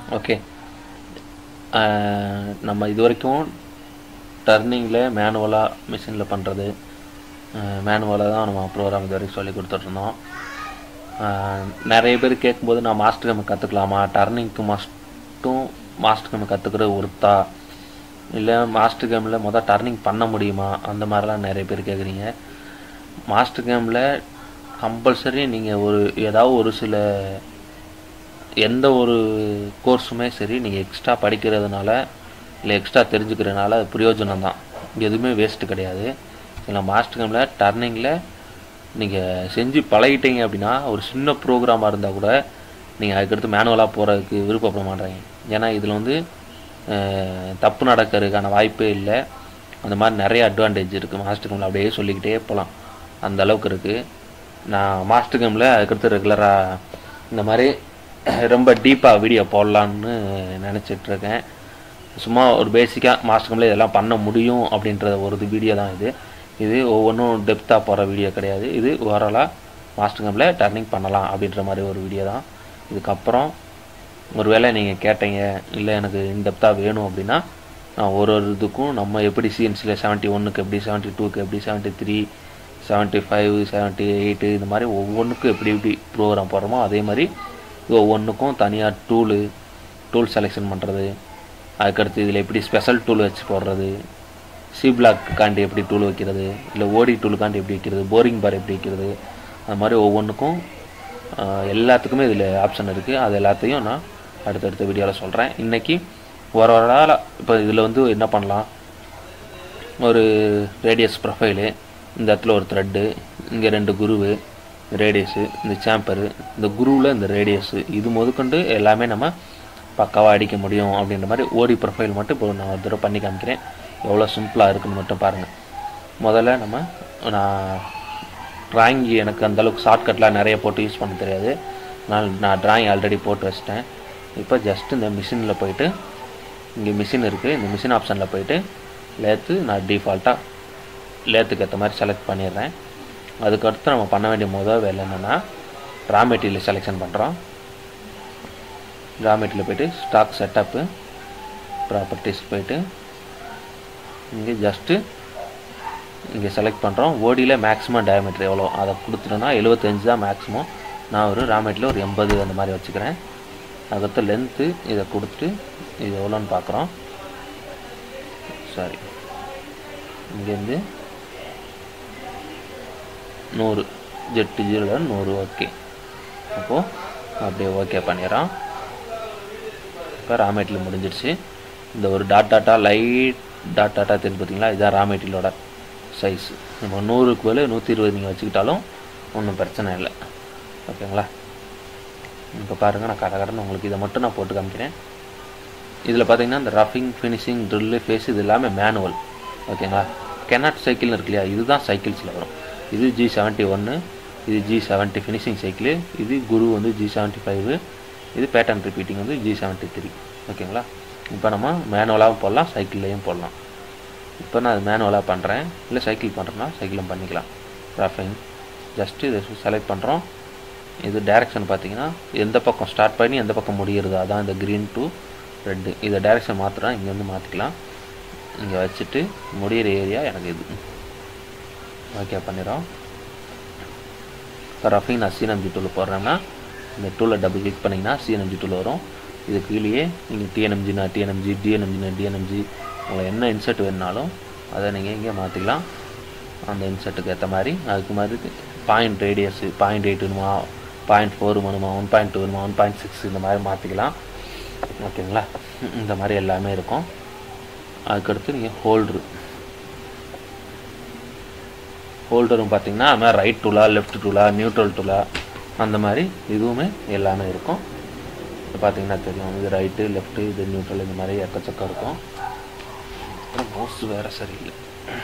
okay நம்ம இது வரைக்கும் டர்னிங்கில் மேனுவலாக மிஷினில் பண்ணுறது மேனுவலாக தான் நம்ம ப்ரோக்ராம் இது வரைக்கும் சொல்லி கொடுத்துட்ருந்தோம் நிறைய பேர் கேட்கும்போது நான் மாஸ்டர் கேம் கற்றுக்கலாமா டர்னிங்க்கு மட்டும் மாஸ்டர் கேம் கற்றுக்கிறது ஒருத்தா இல்லை மாஸ்டர் கேமில் மொதல் டர்னிங் பண்ண முடியுமா அந்த மாதிரிலாம் நிறைய பேர் கேட்குறீங்க மாஸ்டர் கேமில் கம்பல்சரி நீங்கள் ஒரு ஏதாவது ஒரு சில எந்த ஒரு கோர்ஸுமே சரி நீங்கள் எக்ஸ்ட்ரா படிக்கிறதுனால இல்லை எக்ஸ்ட்ரா தெரிஞ்சுக்கிறதுனால அது பிரயோஜனம் தான் எதுவுமே வேஸ்ட்டு கிடையாது இல்லை மாஸ்டர் கேமில் டர்னிங்கில் நீங்கள் செஞ்சு பழகிட்டீங்க அப்படின்னா ஒரு சின்ன ப்ரோக்ராமாக இருந்தால் கூட நீங்கள் அதுக்கடுத்து மேனுவலாக போகிறதுக்கு விருப்பப்பட மாட்டேங்க ஏன்னா இதில் வந்து தப்பு நடக்கிறதுக்கான வாய்ப்பே இல்லை அந்த மாதிரி நிறைய அட்வான்டேஜ் இருக்குது மாஸ்டர் கேமில் அப்படியே சொல்லிக்கிட்டே போகலாம் அந்த அளவுக்கு இருக்குது நான் மாஸ்டர் கேமில் அதுக்கடுத்து ரெகுலராக இந்த மாதிரி ரொம்ப டீப்பாக வீடியோ போடலான்னு நினச்சிட்ருக்கேன் சும்மா ஒரு பேசிக்காக மாஸ்டர் கேமில் இதெல்லாம் பண்ண முடியும் அப்படின்ற ஒரு வீடியோ தான் இது இது ஒவ்வொன்றும் டெப்த்தாக போகிற வீடியோ கிடையாது இது ஓவராலாக மாஸ்டர் கேமில் டர்னிங் பண்ணலாம் அப்படின்ற மாதிரி ஒரு வீடியோ தான் இதுக்கப்புறம் ஒரு வேளை நீங்கள் கேட்டீங்க இல்லை எனக்கு இன்டெப்த்தாக வேணும் அப்படின்னா நான் ஒரு ஒரு இதுக்கும் நம்ம எப்படி சிஎன்சியில் செவன்ட்டி ஒன்றுக்கு எப்படி செவன்ட்டி டூக்கு எப்படி seventy three seventy five seventy eight இந்த மாதிரி ஒவ்வொன்றுக்கும் எப்படி எப்படி ப்ரோக்ராம் போடுறோமோ அதே மாதிரி ஒவ்வொன்றுக்கும் தனியாக டூலு டூல் செலெக்ஷன் பண்ணுறது அதுக்கடுத்து இதில் எப்படி ஸ்பெஷல் டூல் வச்சு போடுறது சி பிளாக்காண்டி எப்படி டூல் வைக்கிறது இல்லை ஓடி டூலுக்காண்டி எப்படி வைக்கிறது போரிங் பார் எப்படி வைக்கிறது அது மாதிரி ஒவ்வொன்றுக்கும் எல்லாத்துக்குமே இதில் ஆப்ஷன் இருக்குது அது எல்லாத்தையும் நான் அடுத்தடுத்த வீடியோவில் சொல்கிறேன் இன்றைக்கி ஒரு ஒரு நாள் இப்போ இதில் வந்து என்ன பண்ணலாம் ஒரு ரேடியஸ் ப்ரொஃபைலு இந்த இடத்துல ஒரு த்ரெட்டு இங்கே ரெண்டு குருவு ரேடியஸு இந்த சாம்பரு இந்த குருவில் இந்த ரேடியஸு இது முதற்கொண்டு எல்லாமே நம்ம பக்காவாக அடிக்க முடியும் அப்படின்ற மாதிரி ஓடி ப்ரொஃபைல் மட்டும் இப்போ நான் ஒரு தடவை பண்ணி காமிக்கிறேன் எவ்வளோ சிம்பிளாக இருக்குன்னு மட்டும் பாருங்கள் முதல்ல நம்ம நான் ட்ராயிங் எனக்கு அந்தளவுக்கு ஷார்ட்கட்லாம் நிறைய போட்டு யூஸ் பண்ண தெரியாது நான் நான் ட்ராயிங் ஆல்ரெடி போட்டு வச்சிட்டேன் இப்போ ஜஸ்ட் இந்த மிஷினில் போயிட்டு இங்கே மிஷின் இருக்குது இந்த மிஷின் ஆப்ஷனில் போயிட்டு லேத்து நான் டிஃபால்ட்டாக லேத்துக்கு ஏற்ற மாதிரி செலக்ட் பண்ணிடுறேன் அதுக்கடுத்து நம்ம பண்ண வேண்டிய முதல் வேலை என்னென்னா ரா மெட்டீரியல் செலெக்ஷன் பண்ணுறோம் ரா மெட்டீரியல் போய்ட்டு ஸ்டாக் செட்டப்பு ப்ராப்பர்ட்டிஸ் போயிட்டு இங்கே ஜஸ்ட்டு இங்கே செலக்ட் பண்ணுறோம் ஓடியில் மேக்ஸிமம் டயமீட்டர் எவ்வளோ அதை கொடுத்துட்டோன்னா எழுபத்தஞ்சு தான் மேக்ஸிமம் நான் ஒரு ரா மெட்டீரியல் ஒரு எண்பது அந்த மாதிரி வச்சுக்கிறேன் அதுக்கடுத்து லென்த்து இதை கொடுத்துட்டு இது எவ்வளோன்னு பார்க்குறோம் சாரி இங்கேருந்து நூறு ஜெட்டு ஜீரோ நூறு ஓகே அப்போது அப்படியே ஓகே பண்ணிடுறோம் இப்போ ரா மெட்டீரியல் முடிஞ்சிடுச்சு இந்த ஒரு டாட் டாட்டா லைட் டாட் டாட்டா தெரிஞ்சு பார்த்தீங்களா இதுதான் ரா மெட்டீரியலோட சைஸ் நம்ம நூறுக்கு மேலே நூற்றி இருபது நீங்கள் வச்சுக்கிட்டாலும் ஒன்றும் பிரச்சனை இல்லை ஓகேங்களா இப்போ பாருங்கள் நான் கடை கடன் உங்களுக்கு இதை மட்டும் நான் போட்டு காமிக்கிறேன் இதில் பார்த்தீங்கன்னா இந்த ரஃபிங் ஃபினிஷிங் ட்ரில்லு ஃபேஸ் இது எல்லாமே மேனுவல் ஓகேங்களா கெனாட் சைக்கிள்னு இருக்கு இல்லையா இதுதான் சைக்கிள்ஸில் வரும் இது ஜி செவன்ட்டி ஒன்று இது ஜி செவன்ட்டி ஃபினிஷிங் சைக்கிள் இது குரு வந்து ஜி செவன்ட்டி ஃபைவ் இது பேட்டர்ன் ரிப்பீட்டிங் வந்து ஜி செவன்ட்டி த்ரீ ஓகேங்களா இப்போ நம்ம மேனுவலாகவும் போடலாம் சைக்கிள்லேயும் போடலாம் இப்போ நான் அது மேனுவலாக பண்ணுறேன் இல்லை சைக்கிள் பண்ணுறேன்னா சைக்கிளும் பண்ணிக்கலாம் ரஃபிங் ஜஸ்ட்டு இதை செலக்ட் பண்ணுறோம் இது டேரெக்ஷன் பார்த்தீங்கன்னா எந்த பக்கம் ஸ்டார்ட் பண்ணி எந்த பக்கம் முடிகிறது அதான் இந்த க்ரீன் டு ரெட்டு இதை டேரெக்ஷன் மாற்றுறோம் இங்கே வந்து மாற்றிக்கலாம் இங்கே வச்சுட்டு முடிகிற ஏரியா எனக்கு இது ஓகே பண்ணிடுறோம் இப்போ ரஃபிங் நான் சிஎன்எம்ஜி டூல் போடுறேன்னா இந்த டூலை டபுள் கிளிக் பண்ணிங்கன்னா சிஎன்எம்ஜி டூல் வரும் இது கீழேயே நீங்கள் டிஎன்எம்ஜினா டிஎன்எம்ஜி டிஎன்எம்ஜினா டிஎன்எம்ஜி உங்களுக்கு என்ன இன்செர்ட் வேணுனாலும் அதை நீங்கள் இங்கே மாற்றிக்கலாம் அந்த இன்செர்ட்டுக்கு ஏற்ற மாதிரி அதுக்கு மாதிரி பாயிண்ட் ரேடியஸு பாயிண்ட் எயிட் வேணுமா பாயிண்ட் ஃபோர் வேணுமா ஒன் பாயிண்ட் டூ வேணுமா ஒன் பாயிண்ட் சிக்ஸ் இந்த மாதிரி மாற்றிக்கலாம் ஓகேங்களா இந்த மாதிரி எல்லாமே இருக்கும் அதுக்கடுத்து நீங்கள் ஹோல்ட்ரு ஹோல்டரும் பார்த்தீங்கன்னா அது மாதிரி ரைட் டூலா லெஃப்ட் டூலா நியூட்ரல் டூலா அந்த மாதிரி இதுவுமே எல்லாமே இருக்கும் இப்போ பார்த்தீங்கன்னா தெரியும் இது ரைட்டு லெஃப்ட்டு இது நியூட்ரல் இந்த மாதிரி எக்கச்சக்கம் இருக்கும் அப்புறம் மவுஸ் வேறு சரியில்லை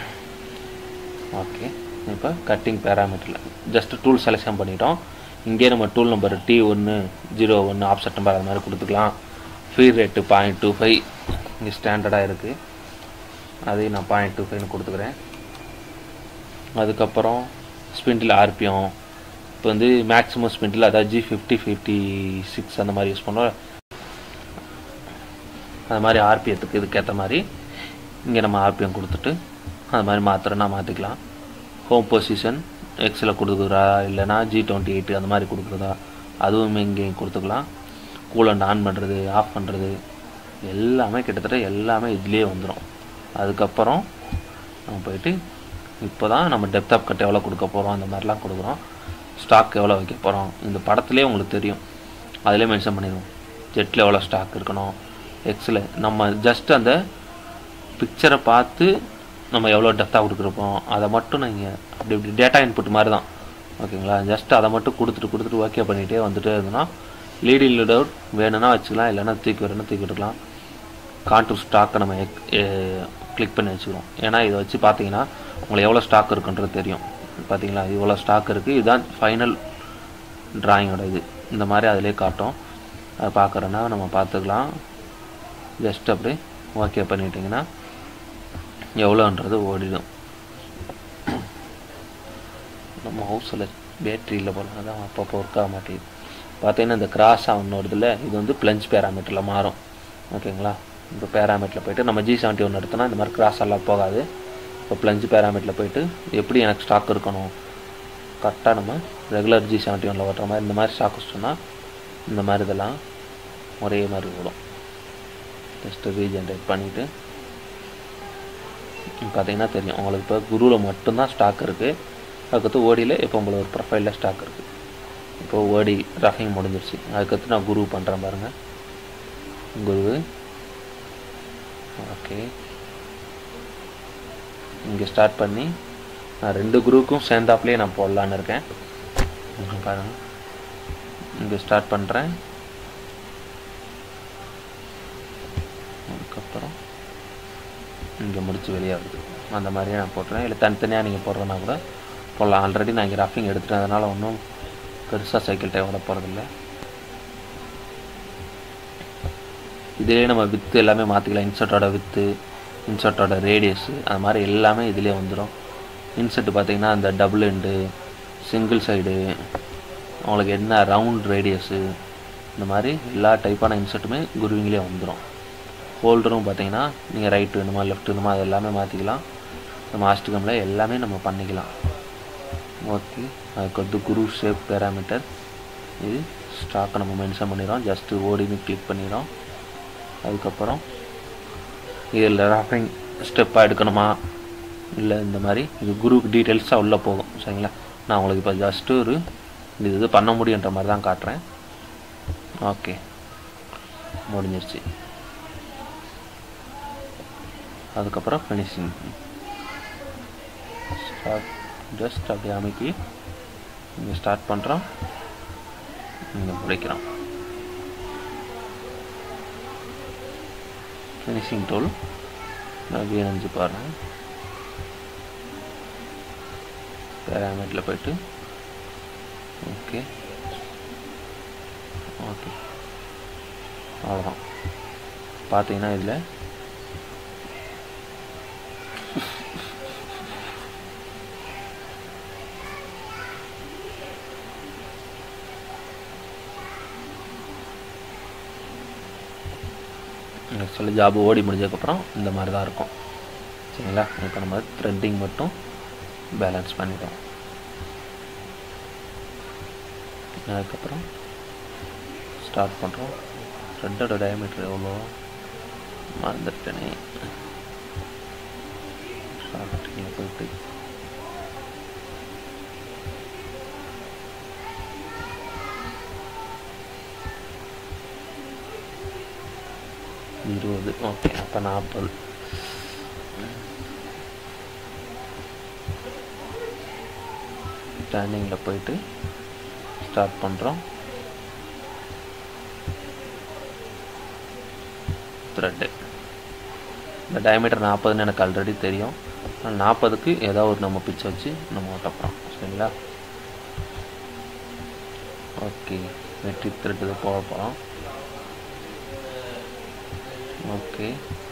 ஓகே இப்போ கட்டிங் பேராமீட்டரில் ஜஸ்ட் டூல் செலெக்ஷன் பண்ணிட்டோம் இங்கே நம்ம டூல் நம்பர் டி ஒன்று ஜீரோ ஒன்று ஆப்செட் நம்பர் அது மாதிரி கொடுத்துக்கலாம் feed rate point two five இங்கே ஸ்டாண்டர்டாக இருக்குது அதையும் நான் பாயிண்ட் டூ ஃபைவ்னு கொடுத்துக்கிறேன் அதுக்கப்புறம் ஸ்பிண்டில் ஆர்பிஎம் இப்போ வந்து மேக்ஸிமம் ஸ்பிண்டில் அதாவது ஜி ஃபிஃப்டி ஃபிஃப்டி சிக்ஸ் அந்த மாதிரி யூஸ் பண்ணுறோம் அது மாதிரி ஆர்பிஎத்துக்கு இதுக்கேற்ற மாதிரி இங்கே நம்ம ஆர்பிஎம் கொடுத்துட்டு அது மாதிரி மாத்திரனா மாற்றிக்கலாம் ஹோம் பொசிஷன் எக்ஸில் கொடுக்குறா இல்லைனா ஜி டுவெண்ட்டி எயிட் அந்த மாதிரி கொடுக்குறதா அதுவும் இங்கேயும் கொடுத்துக்கலாம் கூலண்ட் ஆன் பண்ணுறது ஆஃப் பண்ணுறது எல்லாமே கிட்டத்தட்ட எல்லாமே இதுலேயே வந்துடும் அதுக்கப்புறம் நம்ம போயிட்டு இப்போ தான் நம்ம டெப்த் ஆஃப் கட் எவ்வளோ கொடுக்க போகிறோம் அந்த மாதிரிலாம் கொடுக்குறோம் ஸ்டாக் எவ்வளோ வைக்க போகிறோம் இந்த படத்துலேயே உங்களுக்கு தெரியும் அதிலே மென்ஷன் பண்ணிடுவோம் ஜெட்டில் எவ்வளோ ஸ்டாக் இருக்கணும் எக்ஸில் நம்ம ஜஸ்ட் அந்த பிக்சரை பார்த்து நம்ம எவ்வளோ டெப்த்தாக கொடுக்குறப்போம் அதை மட்டும் நீங்கள் அப்படி இப்படி டேட்டா இன்புட் மாதிரி தான் ஓகேங்களா ஜஸ்ட் அதை மட்டும் கொடுத்துட்டு கொடுத்துட்டு ஓகே பண்ணிகிட்டே வந்துட்டே இருந்தோம்னா லீட் இல்லட் அவுட் வேணும்னா வச்சுக்கலாம் இல்லைன்னா தூக்கி வரணும் தூக்கி விட்டுக்கலாம் கான்டூர் ஸ்டாக்கை நம்ம கிளிக் பண்ணி வச்சுக்கிறோம் ஏன்னா இதை வச்சு பார்த்தீங்கன்னா உங்களுக்கு எவ்வளோ ஸ்டாக் இருக்குன்றது தெரியும் பார்த்தீங்களா இவ்வளோ ஸ்டாக் இருக்குது இதுதான் ஃபைனல் ட்ராயிங்கோட இது இந்த மாதிரி அதிலே காட்டும் அதை பார்க்குறோன்னா நம்ம பார்த்துக்கலாம் ஜஸ்ட் அப்படி ஓகே பண்ணிட்டீங்கன்னா எவ்வளோன்றது ஓடிடும் நம்ம ஹவுஸில் பேட்ரியில் போனால் தான் அப்பப்போ ஒர்க் ஆக மாட்டேங்குது பார்த்தீங்கன்னா இந்த கிராஸ் ஆகணும் வருதுல்ல இது வந்து பிளஞ்ச் பேராமீட்டரில் மாறும் ஓகேங்களா இப்போ பேராமீட்டரில் போயிட்டு நம்ம ஜி செவன்ட்டி ஒன்று எடுத்தோம்னா இந்த மாதிரி கிராஸ் எல்லாம் போகாது இப்போ பிளஞ்ச் பேராமீட்டரில் போயிட்டு எப்படி எனக்கு ஸ்டாக் இருக்கணும் கரெக்டாக நம்ம ரெகுலர் ஜி செவன்ட்டி ஒனில் ஓட்டுற மாதிரி இந்த மாதிரி ஸ்டாக் வச்சிட்டோம்னா இந்த மாதிரி இதெல்லாம் ஒரே மாதிரி ஓடும் ஜஸ்ட்டு ரீஜென்ரேட் பண்ணிவிட்டு பார்த்தீங்கன்னா தெரியும் உங்களுக்கு இப்போ குருவில் மட்டும்தான் ஸ்டாக் இருக்குது அதுக்கடுத்து ஓடியில் இப்போ உங்களுக்கு ஒரு ப்ரொஃபைலில் ஸ்டாக் இருக்குது இப்போ ஓடி ரஃபிங் முடிஞ்சிருச்சு அதுக்கடுத்து நான் குரு பண்ணுறேன் பாருங்கள் குரு ஓகே இங்கே ஸ்டார்ட் பண்ணி நான் ரெண்டு குரூப்புக்கும் சேர்ந்தாப்லேயே நான் போடலான்னு இருக்கேன் இங்க பாருங்க இங்கே ஸ்டார்ட் பண்ணுறேன் அதுக்கப்புறம் இங்கே முடிச்சு வெளியாகுது அந்த மாதிரியே நான் போட்டுறேன் இல்லை தனித்தனியாக நீங்கள் போடுறதுனா கூட போடலாம் ஆல்ரெடி நான் இங்கே ரஃபிங் எடுத்துட்டேன் அதனால் ஒன்றும் பெருசாக சைக்கிள் டைம் விட போகிறதில்ல இதிலே நம்ம வித்து எல்லாமே மாற்றிக்கலாம் இன்சர்ட்டோட வித்து இன்சர்ட்டோட ரேடியஸு அது மாதிரி எல்லாமே இதிலே வந்துடும் இன்சர்ட் பார்த்தீங்கன்னா அந்த டபுள் எண்டு சிங்கிள் சைடு உங்களுக்கு என்ன ரவுண்ட் ரேடியஸு இந்த மாதிரி எல்லா டைப்பான இன்சர்ட்டுமே குருவிங்களே வந்துடும் ஹோல்டரும் பார்த்தீங்கன்னா நீங்கள் ரைட் வேணுமா லெஃப்ட் வேணுமா அது எல்லாமே மாற்றிக்கலாம் நம்ம ஆஸ்டிகமில் எல்லாமே நம்ம பண்ணிக்கலாம் ஓகே அதுக்கு வந்து குரு ஷேப் பேராமீட்டர் இது ஸ்டாக்கை நம்ம மென்ஷன் பண்ணிடுறோம் ஜஸ்ட்டு ஓடின்னு கிளிக் பண்ணிடுறோம் அதுக்கப்புறம் இதில் ரஃபிங் ஸ்டெப்பாக எடுக்கணுமா இல்லை இந்த மாதிரி இது குரூப் டீட்டெயில்ஸாக உள்ளே போகும் சரிங்களா நான் உங்களுக்கு இப்போ ஜஸ்ட்டு ஒரு இது இது பண்ண முடியுன்ற மாதிரி தான் காட்டுறேன் ஓகே முடிஞ்சிருச்சு அதுக்கப்புறம் ஃபினிஷிங் ஸ்டார்ட் ஜஸ்ட் அப்படியே அமைக்கி இங்கே ஸ்டார்ட் பண்ணுறோம் இங்கே முடிக்கிறோம் ஃபினிஷிங் டூல் நான் வீணஞ்சு பாருங்கள் பேராமீட்டரில் போயிட்டு ஓகே ஓகே அவ்வளோதான் பார்த்தீங்கன்னா இதில் ஆக்சுவலி ஜாப் ஓடி முடிஞ்சதுக்கப்புறம் இந்த மாதிரி தான் இருக்கும் சரிங்களா இப்போ நம்ம த்ரெட்டிங் மட்டும் பேலன்ஸ் பண்ணிட்டோம் அதுக்கப்புறம் ஸ்டார்ட் பண்ணுறோம் த்ரெட்டோட டயமீட்டர் எவ்வளோ மறந்துட்டேனே ஸ்டார்டிங்கில் போயிட்டு இருபது ஓகே அப்போ நாற்பது ஸ்டாண்டிங்கில் போயிட்டு ஸ்டார்ட் பண்ணுறோம் த்ரெட்டு இந்த டயமீட்டர் நாற்பதுன்னு எனக்கு ஆல்ரெடி தெரியும் நாற்பதுக்கு ஏதோ ஒரு நம்ம பிச்சை வச்சு நம்ம ஓட்டப்போகிறோம் சரிங்களா ஓகே வெற்றி த்ரெட்டு போக போகிறோம் ஓகே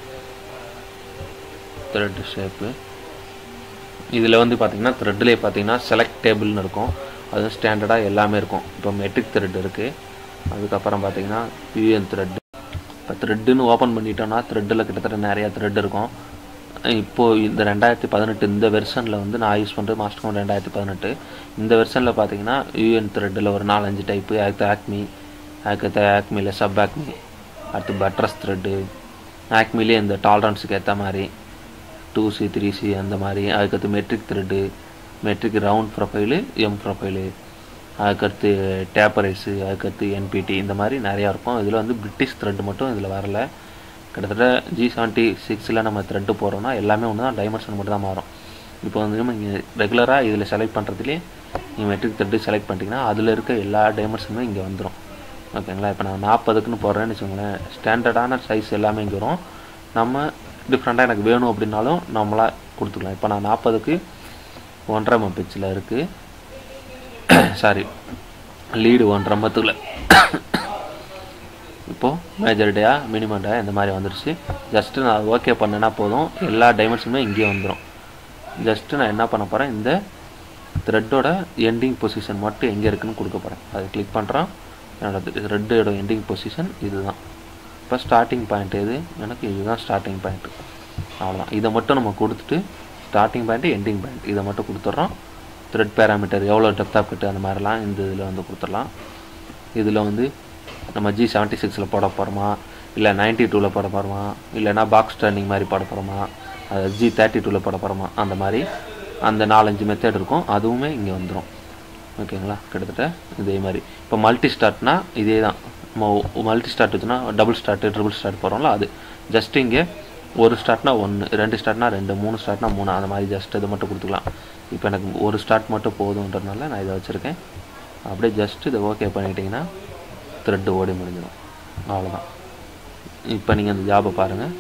த்ரெட் ஷேப்பு இதில் வந்து பார்த்தீங்கன்னா த்ரெட்லேயே பார்த்தீங்கன்னா செலக்ட் டேபிள்னு இருக்கும் அது ஸ்டாண்டர்டாக எல்லாமே இருக்கும் இப்போ மெட்ரிக் த்ரெட் இருக்குது அதுக்கப்புறம் பார்த்தீங்கன்னா பிஎன் த்ரெட் இப்போ த்ரெட்டுன்னு ஓப்பன் பண்ணிட்டோம்னா த்ரெட்டில் கிட்டத்தட்ட நிறையா த்ரெட் இருக்கும் இப்போது இந்த ரெண்டாயிரத்தி பதினெட்டு இந்த வெர்ஷனில் வந்து நான் யூஸ் பண்ணுறது மாஸ்டர்காம் ரெண்டாயிரத்தி பதினெட்டு இந்த வெர்ஷனில் பார்த்தீங்கன்னா யூஎன் த்ரெட்டில் ஒரு நாலஞ்சு டைப்பு அடுத்து ஆக்மி அதுக்கடுத்து ஆக்மியில் சப் ஆக்மி அடுத்து பட்ரஸ் த்ரெட்டு ஆக்மிலே இந்த டாலரன்ஸுக்கு ஏற்ற மாதிரி டூ சி த்ரீ சி அந்த மாதிரி அதுக்கடுத்து metric thread metric round profile M profile அதுக்கடுத்து டேப்பரைஸு அதுக்கடுத்து என்பிடி இந்த மாதிரி நிறையா இருக்கும் இதில் வந்து பிரிட்டிஷ் த்ரெட் மட்டும் இதில் வரல கிட்டத்தட்ட ஜி செவன்ட்டி சிக்ஸில் நம்ம த்ரெட்டு போகிறோம்னா எல்லாமே ஒன்று தான் டைமென்ஷன் மட்டும் தான் மாறும் இப்போ வந்து நீங்கள் ரெகுலராக இதில் செலக்ட் பண்ணுறதுலேயே நீங்கள் மெட்ரிக் த்ரெட்டு செலக்ட் பண்ணிட்டீங்கன்னா அதில் இருக்க எல்லா டைமென்ஷனுமே இங்கே வந்துடும் ஓகேங்களா இப்போ நான் நாற்பதுக்குன்னு போடுறேன்னு வச்சுக்கோங்களேன் ஸ்டாண்டர்டான சைஸ் எல்லாமே இங்கே வரும் நம்ம டிஃப்ரெண்ட்டாக எனக்கு வேணும் அப்படின்னாலும் நம்மளாக கொடுத்துக்கலாம் இப்போ நான் நாற்பதுக்கு ஒன்றரை எம்எம் பிச்சில் இருக்குது சாரி லீடு ஒன்றரை எம்பத்துக்குள்ள இப்போது மேஜர் டேயா மினிமம் டேயா இந்த மாதிரி வந்துருச்சு ஜஸ்ட்டு நான் ஓகே பண்ணேன்னா போதும் எல்லா டைமென்ஷனுமே இங்கேயே வந்துடும் ஜஸ்ட்டு நான் என்ன பண்ண போகிறேன் இந்த த்ரெட்டோட எண்டிங் பொசிஷன் மட்டும் எங்கே இருக்குன்னு கொடுக்க போகிறேன் அதை கிளிக் பண்ணுறோம் என்னோட த்ரெட்டோட எண்டிங் பொசிஷன் இதுதான் இப்போ ஸ்டார்டிங் பாயிண்ட் எது எனக்கு இதுதான் ஸ்டார்டிங் பாயிண்ட்டு அவ்வளோதான் இதை மட்டும் நம்ம கொடுத்துட்டு ஸ்டார்டிங் பாயிண்ட்டு எண்டிங் பாயிண்ட் இதை மட்டும் கொடுத்துட்றோம் த்ரெட் பேராமீட்டர் எவ்வளோ டெப்த் ஆஃப் கட்டு அந்த மாதிரிலாம் இந்த இதில் வந்து கொடுத்துடலாம் இதில் வந்து நம்ம ஜி செவன்ட்டி சிக்ஸில் போட போகிறோமா இல்லை நைன்ட்டி டூவில் போட போகிறோமா இல்லைனா பாக்ஸ் டர்னிங் மாதிரி போட போகிறோமா அது ஜி தேர்ட்டி டூவில் போட போகிறோமா அந்த மாதிரி அந்த நாலஞ்சு மெத்தட் இருக்கும் அதுவுமே இங்கே வந்துடும் ஓகேங்களா கிட்டத்தட்ட இதே மாதிரி இப்போ மல்டி ஸ்டார்ட்னா இதே தான் நம்ம மல்டி ஸ்டார்ட் வச்சுன்னா டபுள் ஸ்டார்ட்டு ட்ரிபிள் ஸ்டார்ட் போகிறோம்ல அது ஜஸ்ட் இங்கே ஒரு ஸ்டார்ட்னா ஒன்று ரெண்டு ஸ்டார்ட்னா ரெண்டு மூணு ஸ்டார்ட்னா மூணு அந்த மாதிரி ஜஸ்ட் இது மட்டும் கொடுத்துக்கலாம் இப்போ எனக்கு ஒரு ஸ்டார்ட் மட்டும் போதுன்றதுனால நான் இதை வச்சுருக்கேன் அப்படியே ஜஸ்ட் இதை ஓகே பண்ணிட்டீங்கன்னா த்ரெட்டு ஓடி முடிஞ்சிடும் அவ்வளோதான் இப்போ நீங்கள் அந்த ஜாபை பாருங்கள்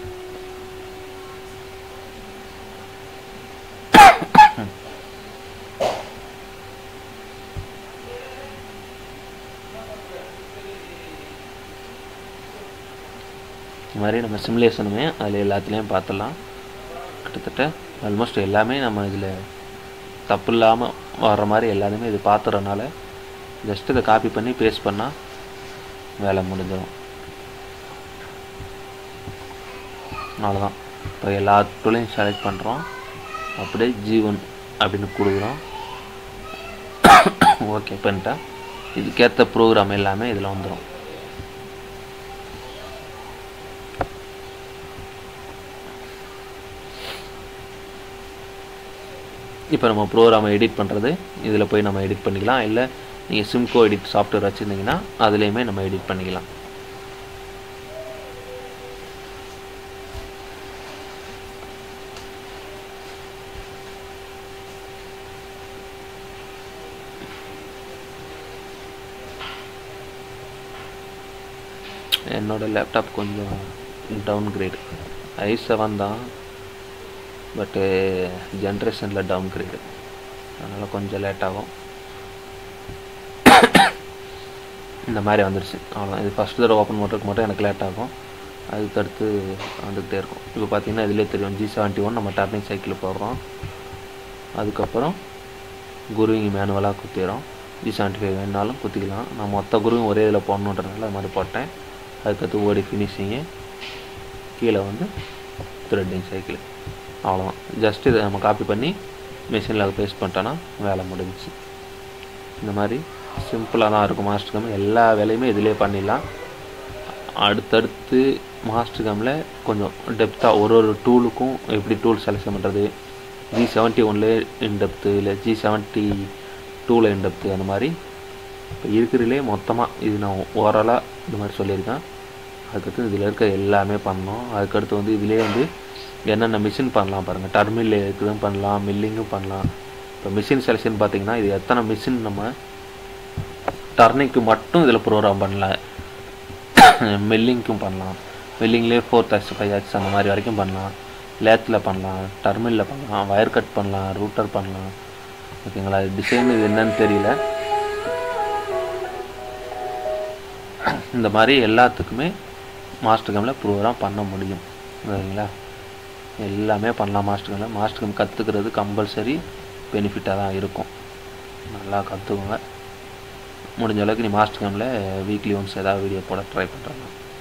இந்த மாதிரி நம்ம சிமுலேஷனுமே அதில் எல்லாத்துலேயும் பார்த்துடலாம் கிட்டத்தட்ட ஆல்மோஸ்ட் எல்லாமே நம்ம இதில் தப்பு இல்லாமல் வர்ற மாதிரி எல்லாத்தையுமே இது பார்த்துறதுனால ஜஸ்ட் இதை காப்பி பண்ணி பேஸ்ட் பண்ணால் வேலை முடிஞ்சிடும் அவ்வளோதான் இப்போ எல்லா டூலையும் செலக்ட் பண்ணுறோம் அப்படியே ஜீவன் அப்படின்னு கொடுக்குறோம் ஓகே பண்ணிட்டேன் இதுக்கேற்ற ப்ரோக்ராம் எல்லாமே இதில் வந்துடும் இப்போ நம்ம ப்ரோக்ராமை எடிட் பண்ணுறது இதில் போய் நம்ம எடிட் பண்ணிக்கலாம் இல்லை நீங்கள் சிம்கோ எடிட் சாஃப்ட்வேர் வச்சுருந்தீங்கன்னா அதுலேயுமே நம்ம எடிட் பண்ணிக்கலாம் என்னோடய லேப்டாப் கொஞ்சம் டவுன் கிரேடு ஐ செவன் தான் பட்டு ஜென்ரேஷனில் டவுன் கிரேடு அதனால் கொஞ்சம் லேட் ஆகும் இந்த மாதிரி வந்துருச்சு அவ்வளோதான் இது ஃபஸ்ட் தடவை ஓப்பன் பண்ணுறதுக்கு மட்டும் எனக்கு லேட் ஆகும் அதுக்கு அடுத்து வந்துக்கிட்டே இருக்கும் இப்போ பார்த்தீங்கன்னா இதிலே தெரியும் ஜி செவன்ட்டி ஒன் நம்ம டர்னிங் சைக்கிள் போடுறோம் அதுக்கப்புறம் குருவிங்க மேனுவலாக குத்திடுறோம் ஜி செவன்ட்டி ஃபைவ் வேணாலும் குத்திக்கலாம் நான் மொத்த குருவும் ஒரே இதில் போடணுன்றதுனால அது மாதிரி போட்டேன் அதுக்கடுத்து ஓடி ஃபினிஷிங்கு கீழே வந்து த்ரெட்டிங் சைக்கிள் அவ்வளோதான் ஜஸ்ட் இதை நம்ம காப்பி பண்ணி மிஷினில் பேஸ்ட் பண்ணிட்டோன்னா வேலை முடிஞ்சிச்சு இந்த மாதிரி சிம்பிளாக தான் இருக்கும் மாஸ்டர் கம் எல்லா வேலையுமே இதிலே பண்ணிடலாம் அடுத்தடுத்து மாஸ்டர் கம்மில் கொஞ்சம் டெப்த்தாக ஒரு ஒரு டூலுக்கும் எப்படி டூல் செலக்ஷன் பண்ணுறது ஜி செவன்ட்டி ஒனில் இன் டெப்த்து இல்லை ஜி செவன்ட்டி டூவில் இன் டெப்த்து அந்த மாதிரி இப்போ இருக்கிறதுலே மொத்தமாக இது நான் ஓவராலாக இந்த மாதிரி சொல்லியிருக்கேன் அதுக்கடுத்து இதில் இருக்க எல்லாமே பண்ணோம் அதுக்கடுத்து வந்து இதிலே வந்து என்னென்ன மிஷின் பண்ணலாம் பாருங்கள் டர்மில் இருக்குதும் பண்ணலாம் மில்லிங்கும் பண்ணலாம் இப்போ மிஷின் செலெக்ஷன் பார்த்தீங்கன்னா இது எத்தனை மிஷின் நம்ம டர்னிங்க்கு மட்டும் இதில் ப்ரோக்ராம் பண்ணலாம் மில்லிங்க்கும் பண்ணலாம் மில்லிங்லேயே ஃபோர் எக்ஸ் ஃபைவ் எக்ஸ் அந்த மாதிரி வரைக்கும் பண்ணலாம் லேத்தில் பண்ணலாம் டர்மிலில் பண்ணலாம் வயர் கட் பண்ணலாம் ரூட்டர் பண்ணலாம் ஓகேங்களா டிசைன் இது என்னன்னு தெரியல இந்த மாதிரி எல்லாத்துக்குமே மாஸ்டர் கேமில் ப்ரோக்ராம் பண்ண முடியும் ஓகேங்களா எல்லாமே பண்ணலாம் மாஸ்டர் கேமில் மாஸ்டர் கேம் கற்றுக்கிறது கம்பல்சரி பெனிஃபிட்டாக தான் இருக்கும் நல்லா கற்றுக்கோங்க முடிஞ்ச அளவுக்கு நீ மாஸ்டர் கேமில் வீக்லி ஒன்ஸ் ஏதாவது வீடியோ போட ட்ரை பண்ணுறாங்க